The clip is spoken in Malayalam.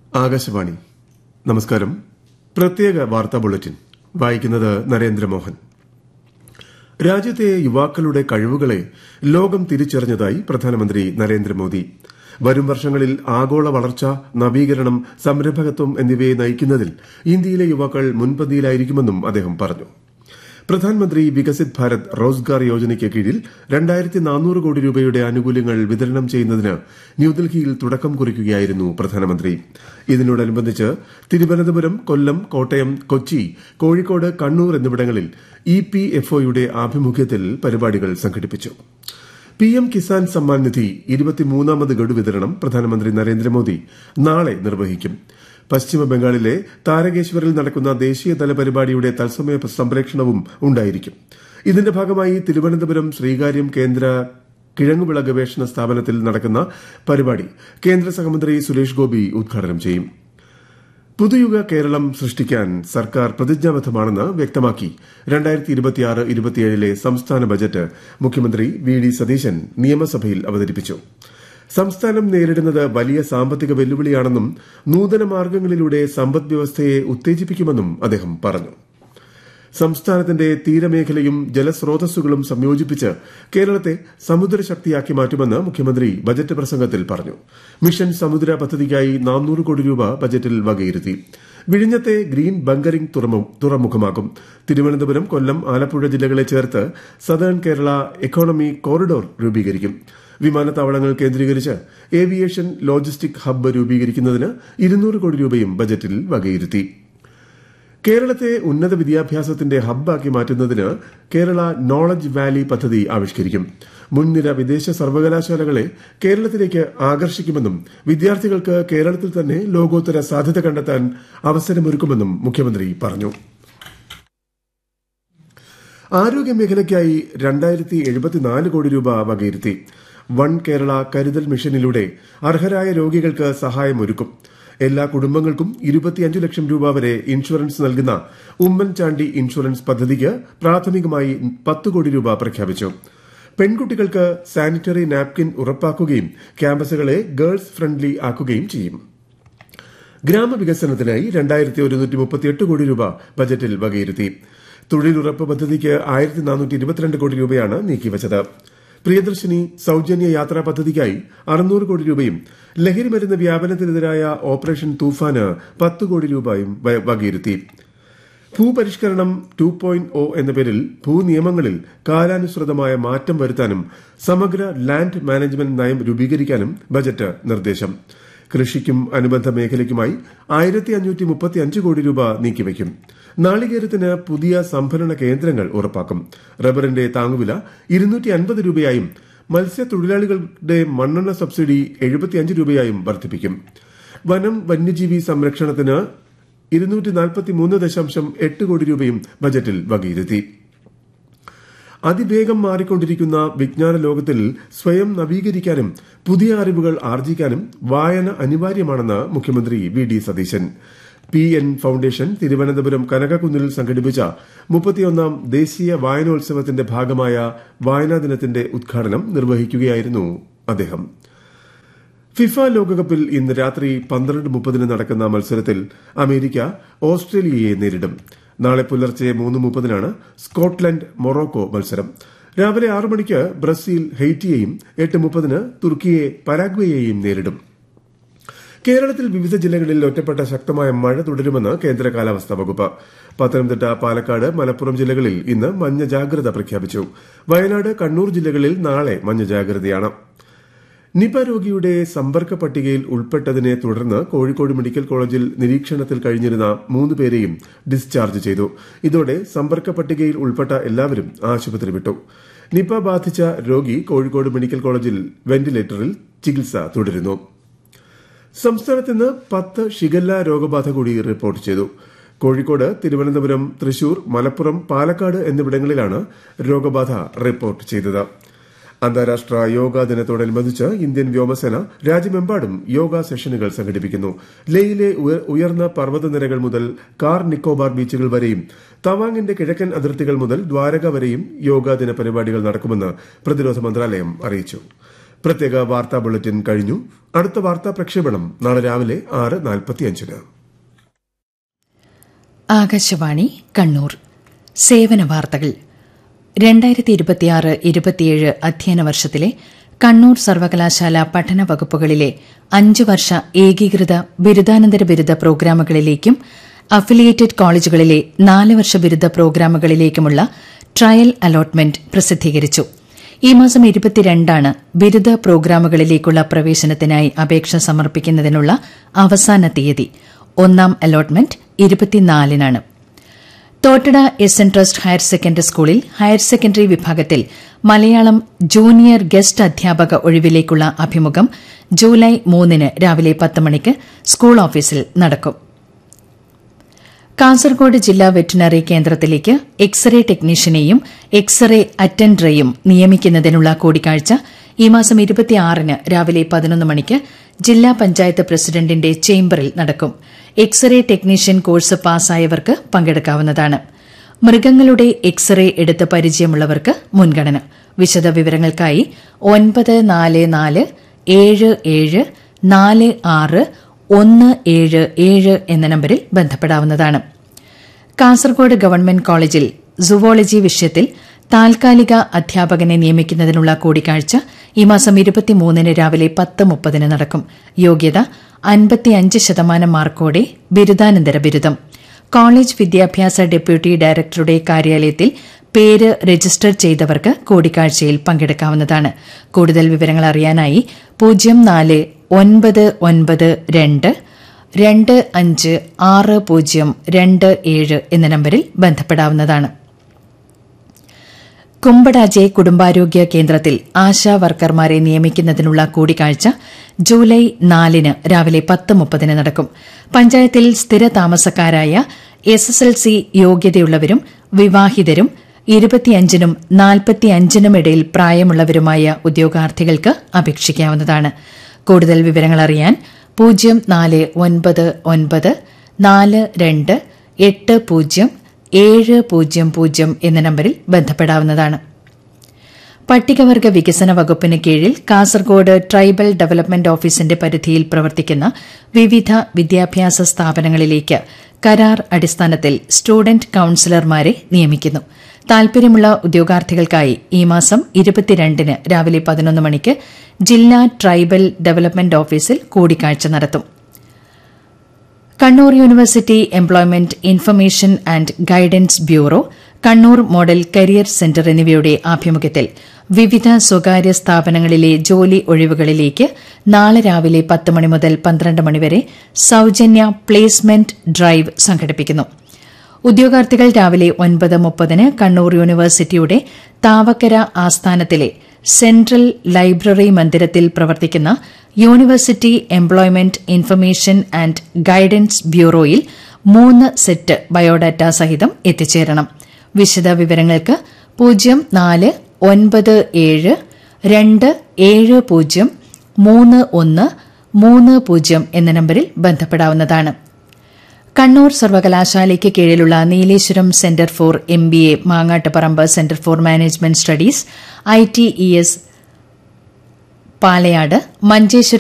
ആകാശവാണി നമസ്കാരം പ്രത്യേക വാർത്താ ബുള്ളറ്റിൻ വായിക്കുന്നത് നരേന്ദ്രമോഹൻ രാജ്യത്തെ യുവാക്കളുടെ കഴിവുകളെ ലോകം തിരിച്ചറിഞ്ഞതായി പ്രധാനമന്ത്രി നരേന്ദ്രമോദി വരും വർഷങ്ങളിൽ ആഗോള വളർച്ച നവീകരണം സംരംഭകത്വം എന്നിവയെ നയിക്കുന്നതിൽ ഇന്ത്യയിലെ യുവാക്കൾ മുൻപന്തിയിലായിരിക്കുമെന്നും അദ്ദേഹം പറഞ്ഞു പ്രധാനമന്ത്രി വികസിത് ഭാരത് റോസ്ഗാർ യോജനയ്ക്ക് കീഴിൽ രണ്ടായിരത്തി നാനൂറ് കോടി രൂപയുടെ ആനുകൂല്യങ്ങൾ വിതരണം ചെയ്യുന്നതിന് ന്യൂഡൽഹിയിൽ തുടക്കം കുറിക്കുകയായിരുന്നു പ്രധാനമന്ത്രി ഇതിനോടനുബന്ധിച്ച് തിരുവനന്തപുരം കൊല്ലം കോട്ടയം കൊച്ചി കോഴിക്കോട് കണ്ണൂർ എന്നിവിടങ്ങളിൽ ഇ പി എഫ് ഒയുടെ ആഭിമുഖ്യത്തിൽ പരിപാടികൾ സംഘടിപ്പിച്ചു പിഎം കിസാൻ സമ്മാൻ നിധി ഇരുപത്തിമൂന്നാമത് ഗഡു വിതരണം പ്രധാനമന്ത്രി നരേന്ദ്രമോദി നാളെ നിർവഹിക്കും പശ്ചിമ ബംഗാളിലെ താരകേശ്വറിൽ നടക്കുന്ന ദേശീയതല പരിപാടിയുടെ തത്സമയ സംപ്രേഷണവും ഉണ്ടായിരിക്കും ഇതിന്റെ ഭാഗമായി തിരുവനന്തപുരം ശ്രീകാര്യം കേന്ദ്ര കിഴങ്ങുവിള ഗവേഷണ സ്ഥാപനത്തിൽ നടക്കുന്ന പരിപാടി കേന്ദ്ര സഹമന്ത്രി സുരേഷ് ഗോപി ഉദ്ഘാടനം ചെയ്യും പുതുയുഗ കേരളം സൃഷ്ടിക്കാൻ സർക്കാർ പ്രതിജ്ഞാബദ്ധമാണെന്ന് വ്യക്തമാക്കി ലെ സംസ്ഥാന ബജറ്റ് മുഖ്യമന്ത്രി വി ഡി സതീശൻ നിയമസഭയിൽ അവതരിപ്പിച്ചു സംസ്ഥാനം നേരിടുന്നത് വലിയ സാമ്പത്തിക വെല്ലുവിളിയാണെന്നും നൂതന മാർഗ്ഗങ്ങളിലൂടെ സമ്പദ് വ്യവസ്ഥയെ ഉത്തേജിപ്പിക്കുമെന്നും അദ്ദേഹം പറഞ്ഞു സംസ്ഥാനത്തിന്റെ തീരമേഖലയും ജലസ്രോതസ്സുകളും സംയോജിപ്പിച്ച് കേരളത്തെ സമുദ്രശക്തിയാക്കി മാറ്റുമെന്ന് മുഖ്യമന്ത്രി ബജറ്റ് പ്രസംഗത്തിൽ പറഞ്ഞു മിഷൻ സമുദ്ര പദ്ധതിക്കായി നാനൂറ് കോടി രൂപ ബജറ്റിൽ വകയിരുത്തി വിഴിഞ്ഞത്തെ ഗ്രീൻ ബങ്കറിംഗ് തുറമുഖമാകും തിരുവനന്തപുരം കൊല്ലം ആലപ്പുഴ ജില്ലകളെ ചേർത്ത് സദേൺ കേരള എക്കോണമി കോറിഡോർ രൂപീകരിക്കും വിമാനത്താവളങ്ങൾ കേന്ദ്രീകരിച്ച് ഏവിയേഷൻ ലോജിസ്റ്റിക് ഹബ്ബ് രൂപീകരിക്കുന്നതിന് ഇരുന്നൂറ് കോടി രൂപയും ബജറ്റിൽ വകയിരുത്തി കേരളത്തെ ഉന്നത വിദ്യാഭ്യാസത്തിന്റെ ഹബ്ബാക്കി മാറ്റുന്നതിന് കേരള നോളജ് വാലി പദ്ധതി ആവിഷ്കരിക്കും മുൻനിര വിദേശ സർവകലാശാലകളെ കേരളത്തിലേക്ക് ആകർഷിക്കുമെന്നും വിദ്യാർത്ഥികൾക്ക് കേരളത്തിൽ തന്നെ ലോകോത്തര സാധ്യത കണ്ടെത്താൻ അവസരമൊരുക്കുമെന്നും മുഖ്യമന്ത്രി പറഞ്ഞു ആരോഗ്യമേഖലയ്ക്കായി രണ്ടായിരത്തി എഴുപത്തിനാല് കോടി രൂപ വകയിരുത്തി വൺ കേരള കരുതൽ മിഷനിലൂടെ അർഹരായ രോഗികൾക്ക് സഹായമൊരുക്കും എല്ലാ കുടുംബങ്ങൾക്കും ഇരുപത്തിയഞ്ച് ലക്ഷം രൂപ വരെ ഇൻഷുറൻസ് നൽകുന്ന ഉമ്മൻചാണ്ടി ഇൻഷുറൻസ് പദ്ധതിക്ക് പ്രാഥമികമായി പത്ത് കോടി രൂപ പ്രഖ്യാപിച്ചു പെൺകുട്ടികൾക്ക് സാനിറ്ററി നാപ്കിൻ ഉറപ്പാക്കുകയും ക്യാമ്പസുകളെ ഗേൾസ് ഫ്രണ്ട്ലി ആക്കുകയും ചെയ്യും ഗ്രാമവികസനത്തിനായി രണ്ടായിരത്തി ഒരുന്നൂറ്റി മുപ്പത്തിയെട്ട് കോടി രൂപ ബജറ്റിൽ വകയിരുത്തി തൊഴിലുറപ്പ് പദ്ധതിക്ക് ആയിരത്തി നാനൂറ്റി ഇരുപത്തിരണ്ട് കോടി രൂപയാണ് നീക്കിവച്ചത് പ്രിയദർശിനി സൌജന്യ യാത്രാ പദ്ധതിക്കായി അറുന്നൂറ് കോടി രൂപയും ലഹരി മരുന്ന് വ്യാപനത്തിനെതിരായ ഓപ്പറേഷൻ തൂഫാന് പത്ത് കോടി രൂപയും വകയിരുത്തി ഭൂപരിഷ്കരണം ടു പോയിന്റ് ഒ എന്ന പേരിൽ ഭൂനിയമങ്ങളിൽ കാലാനുസൃതമായ മാറ്റം വരുത്താനും സമഗ്ര ലാൻഡ് മാനേജ്മെന്റ് നയം രൂപീകരിക്കാനും ബജറ്റ് നിർദ്ദേശം കൃഷിക്കും അനുബന്ധ മേഖലയ്ക്കുമായി ആയിരത്തി അഞ്ഞൂറ്റി മുപ്പത്തി അഞ്ച് കോടി രൂപ നീക്കിവയ്ക്കും നാളികേരത്തിന് പുതിയ സംഭരണ കേന്ദ്രങ്ങൾ ഉറപ്പാക്കും റബ്ബറിന്റെ താങ്ങുവില ഇരുന്നൂറ്റി അൻപത് രൂപയായും മത്സ്യത്തൊഴിലാളികളുടെ മണ്ണെണ്ണ സബ്സിഡി എഴുപത്തിയഞ്ച് രൂപയായും വർദ്ധിപ്പിക്കും വനം വന്യജീവി സംരക്ഷണത്തിന് ഇരുന്നൂറ്റി നാൽപ്പത്തി മൂന്ന് ദശാംശം എട്ട് കോടി രൂപയും ബജറ്റിൽ വകയിരുത്തി അതിവേഗം മാറിക്കൊണ്ടിരിക്കുന്ന വിജ്ഞാന ലോകത്തിൽ സ്വയം നവീകരിക്കാനും പുതിയ അറിവുകൾ ആർജിക്കാനും വായന അനിവാര്യമാണെന്ന് മുഖ്യമന്ത്രി V D Satheesan P N foundation Thiruvananthapuram കനകക്കുന്നിൽ സംഘടിപ്പിച്ച മുപ്പത്തിയൊന്നാം ദേശീയ വായനോത്സവത്തിന്റെ ഭാഗമായ വായനാ ദിനത്തിന്റെ ഉദ്ഘാടനം നിർവഹിക്കുകയായിരുന്നു അദ്ദേഹം ഫിഫ ലോകകപ്പിൽ ഇന്ന് രാത്രി പന്ത്രണ്ട് മുപ്പതിന് നടക്കുന്ന മത്സരത്തിൽ അമേരിക്ക ഓസ്ട്രേലിയയെ നേരിടും നാളെ പുലർച്ചെ മൂന്ന് മുപ്പതിനാണ് സ്കോട്ട്ലൻഡ് മൊറോക്കോ മത്സരം രാവിലെ ആറ് മണിക്ക് ബ്രസീൽ ഹെയ്റ്റിയെയും എട്ട് മുപ്പതിന് തുർക്കിയെ പരാഗ്വേയെയും നേരിടും കേരളത്തിൽ വിവിധ ജില്ലകളിൽ ഒറ്റപ്പെട്ട ശക്തമായ മഴ തുടരുമെന്ന് കേന്ദ്ര കാലാവസ്ഥാ വകുപ്പ് പത്തനംതിട്ട പാലക്കാട് മലപ്പുറം ജില്ലകളിൽ ഇന്ന് മഞ്ഞ ജാഗ്രത പ്രഖ്യാപിച്ചു വയനാട് കണ്ണൂർ ജില്ലകളിൽ നാളെ മഞ്ഞ ജാഗ്രതയാണ് നിപ രോഗിയുടെ സമ്പർക്ക പട്ടികയിൽ ഉൾപ്പെട്ടതിനെ തുടർന്ന് കോഴിക്കോട് മെഡിക്കൽ കോളേജിൽ നിരീക്ഷണത്തിൽ കഴിഞ്ഞിരുന്ന മൂന്ന് പേരെയും ഡിസ്ചാർജ് ചെയ്തു ഇതോടെ സമ്പർക്ക പട്ടികയിൽ ഉൾപ്പെട്ട എല്ലാവരും ആശുപത്രി വിട്ടു നിപ ബാധിച്ച രോഗി കോഴിക്കോട് മെഡിക്കൽ കോളേജിൽ വെന്റിലേറ്ററിൽ ചികിത്സ തുടരുന്നു സംസ്ഥാനത്ത് ഇന്ന് പത്ത് ഷിഗല്ല രോഗബാധ കൂടി റിപ്പോർട്ട് ചെയ്തു കോഴിക്കോട് തിരുവനന്തപുരം തൃശൂർ മലപ്പുറം പാലക്കാട് എന്നിവിടങ്ങളിലാണ് രോഗബാധ റിപ്പോർട്ട് ചെയ്തത് അന്താരാഷ്ട്ര യോഗാ ദിനത്തോടനുബന്ധിച്ച് ഇന്ത്യൻ വ്യോമസേന രാജ്യമെമ്പാടും യോഗ സെഷനുകൾ സംഘടിപ്പിക്കുന്നു ലേയിലെ ഉയർന്ന പർവ്വതനിരകൾ മുതൽ കാർ നിക്കോബാർ ബീച്ചുകൾ വരെയും തവാങ്ങിന്റെ കിഴക്കൻ അതിർത്തികൾ മുതൽ ദ്വാരക വരെയും യോഗാ ദിന പരിപാടികൾ നടക്കുമെന്ന് പ്രതിരോധ മന്ത്രാലയം അറിയിച്ചു പ്രത്യേക വാർത്താ ബുള്ളറ്റിൻ കഴിഞ്ഞു അടുത്ത വാർത്താ പ്രക്ഷേപണം നാളെ രാവിലെ ആറ് നാൽപ്പത്തിയഞ്ചിന് ആകാശവാണി കണ്ണൂർ സേവന വാർത്തകൾ രണ്ടായിരത്തി ഇരുപത്തിയാറ് ഇരുപത്തിയേഴ് അധ്യയന വർഷത്തിലെ കണ്ണൂർ സർവകലാശാല പഠന വകുപ്പുകളിലെ അഞ്ച് വർഷ ഏകീകൃത ബിരുദാനന്തര ബിരുദ പ്രോഗ്രാമുകളിലേക്കും അഫിലിയേറ്റഡ് കോളേജുകളിലെ നാല് വർഷ ബിരുദ പ്രോഗ്രാമുകളിലേക്കുമുള്ള ട്രയൽ അലോട്ട്മെന്റ് പ്രസിദ്ധീകരിച്ചു ഈ മാസം ഇരുപത്തിരണ്ടാണ് ബിരുദ പ്രോഗ്രാമുകളിലേക്കുള്ള പ്രവേശനത്തിനായി അപേക്ഷ സമർപ്പിക്കുന്നതിനുള്ള അവസാന തീയതി ഒന്നാം അലോട്ട്മെന്റ് ഇരുപത്തിനാലിനാണ് Thottada S N trust higher secondary സ്കൂളിൽ ഹയർ സെക്കൻഡറി വിഭാഗത്തിൽ മലയാളം ജൂനിയർ ഗസ്റ്റ് അധ്യാപക ഒഴിവിലേക്കുള്ള അഭിമുഖം ജൂലൈ മൂന്നിന് രാവിലെ പത്ത് മണിക്ക് സ്കൂൾ ഓഫീസിൽ നടക്കും കാസർഗോഡ് ജില്ലാ വെറ്റിനറി കേന്ദ്രത്തിലേക്ക് എക്സ്റേ ടെക്നീഷ്യനെയും എക്സ്റേ അറ്റൻഡറെയും നിയമിക്കുന്നതിനുള്ള കൂടിക്കാഴ്ച ഈ മാസം ഇരുപത്തിയാറിന് രാവിലെ പതിനൊന്ന് മണിക്ക് ജില്ലാ പഞ്ചായത്ത് പ്രസിഡന്റിന്റെ ചേംബറിൽ നടക്കും എക്സ്റേ ടെക്നീഷ്യൻ കോഴ്സ് പാസ്സായവർക്ക് പങ്കെടുക്കാവുന്നതാണ് മൃഗങ്ങളുടെ എക്സ്റേ എടുത്ത് പരിചയമുള്ളവർക്ക് മുൻഗണന വിശദ വിവരങ്ങൾക്കായി ഒൻപത് നാല് നാല് ഏഴ് ഏഴ് നാല് ആറ് ഒന്ന് ഏഴ് ഏഴ് എന്ന നമ്പരിൽ ബന്ധപ്പെടാവുന്നതാണ് കാസർഗോഡ് ഗവൺമെന്റ് കോളേജിൽ സുവോളജി വിഷയത്തിൽ താൽക്കാലിക അധ്യാപകനെ നിയമിക്കുന്നതിനുള്ള കൂടിക്കാഴ്ച ഈ മാസം ഇരുപത്തിമൂന്നിന് രാവിലെ പത്ത് മുപ്പതിന് നടക്കും യോഗ്യത അൻപത്തിയഞ്ച് ശതമാനം മാർക്കോടെ ബിരുദാനന്തര ബിരുദം കോളേജ് വിദ്യാഭ്യാസ ഡെപ്യൂട്ടി ഡയറക്ടറുടെ കാര്യാലയത്തിൽ പേര് രജിസ്റ്റർ ചെയ്തവർക്ക് കൂടിക്കാഴ്ചയിൽ പങ്കെടുക്കാവുന്നതാണ് കൂടുതൽ വിവരങ്ങൾ അറിയാനായി പൂജ്യം നാല് ഒൻപത് ഒൻപത് രണ്ട് രണ്ട് അഞ്ച് ആറ് പൂജ്യം രണ്ട് ഏഴ് എന്ന നമ്പരിൽ ബന്ധപ്പെടാവുന്നതാണ് കുമ്പടാജെ കുടുംബാരോഗ്യ കേന്ദ്രത്തിൽ ആശാ വർക്കർമാരെ നിയമിക്കുന്നതിനുള്ള കൂടിക്കാഴ്ച ജൂലൈ നാലിന് രാവിലെ പത്ത് മുപ്പതിന് നടക്കും പഞ്ചായത്തിൽ സ്ഥിര താമസക്കാരായ എസ് എസ് എൽ സി യോഗ്യതയുള്ളവരും വിവാഹിതരും ഇരുപത്തിയഞ്ചിനും നാൽപ്പത്തിയഞ്ചിനും ഇടയിൽ പ്രായമുള്ളവരുമായ ഉദ്യോഗാർത്ഥികൾക്ക് അപേക്ഷിക്കാവുന്നതാണ് കൂടുതൽ വിവരങ്ങൾ അറിയാൻ പൂജ്യം നാല് ഒൻപത് ഒൻപത് നാല് രണ്ട് എട്ട് പൂജ്യം ഏഴ് പൂജ്യം പൂജ്യം എന്ന നമ്പരിൽ ബന്ധപ്പെടാവുന്നതാണ് പട്ടികവർഗ വികസന വകുപ്പിന് കീഴിൽ കാസർഗോഡ് ട്രൈബൽ ഡെവലപ്മെന്റ് ഓഫീസിന്റെ പരിധിയിൽ പ്രവർത്തിക്കുന്ന വിവിധ വിദ്യാഭ്യാസ സ്ഥാപനങ്ങളിലേക്ക് കരാർ അടിസ്ഥാനത്തിൽ സ്റ്റുഡന്റ് കൌൺസിലർമാരെ നിയമിക്കുന്നു താൽപര്യമുള്ള ഉദ്യോഗാർത്ഥികൾക്കായി ഈ മാസം ഇരുപത്തിരണ്ടിന് രാവിലെ പതിനൊന്ന് മണിക്ക് ജില്ലാ ട്രൈബൽ ഡെവലപ്മെന്റ് ഓഫീസിൽ കൂടിക്കാഴ്ച നടത്തും Kannur university employment information and guidance bureau Kannur model career centre എന്നിവയുടെ ആഭിമുഖ്യത്തിൽ വിവിധ സ്വകാര്യ സ്ഥാപനങ്ങളിലെ ജോലി ഒഴിവുകളിലേക്ക് നാളെ രാവിലെ പത്ത് മണി മുതൽ പന്ത്രണ്ട് മണിവരെ സൌജന്യ പ്ലേസ്മെന്റ് ഡ്രൈവ് സംഘടിപ്പിക്കുന്നു ഉദ്യോഗാർത്ഥികൾ രാവിലെ ഒൻപത് മുപ്പതിന് കണ്ണൂർ യൂണിവേഴ്സിറ്റിയുടെ താവക്കര ആസ്ഥാനത്തിലെ സെൻട്രൽ ലൈബ്രറി മന്ദിരത്തിൽ പ്രവർത്തിക്കുന്ന university employment information and guidance ബ്യൂറോയിൽ മൂന്ന് സെറ്റ് ബയോഡാറ്റ സഹിതം എത്തിച്ചേരണം വിശദ വിവരങ്ങൾക്ക് പൂജ്യം നാല് ഒൻപത് ഏഴ് രണ്ട് ഏഴ് പൂജ്യം മൂന്ന് ഒന്ന് മൂന്ന് പൂജ്യം എന്ന നമ്പരിൽ ബന്ധപ്പെടാവുന്നതാണ് കണ്ണൂർ സർവകലാശാലയ്ക്ക് കീഴിലുള്ള Nileshwaram centre for M B A Mangattuparamba centre for management studies I T E S Palayad Manjeshwaram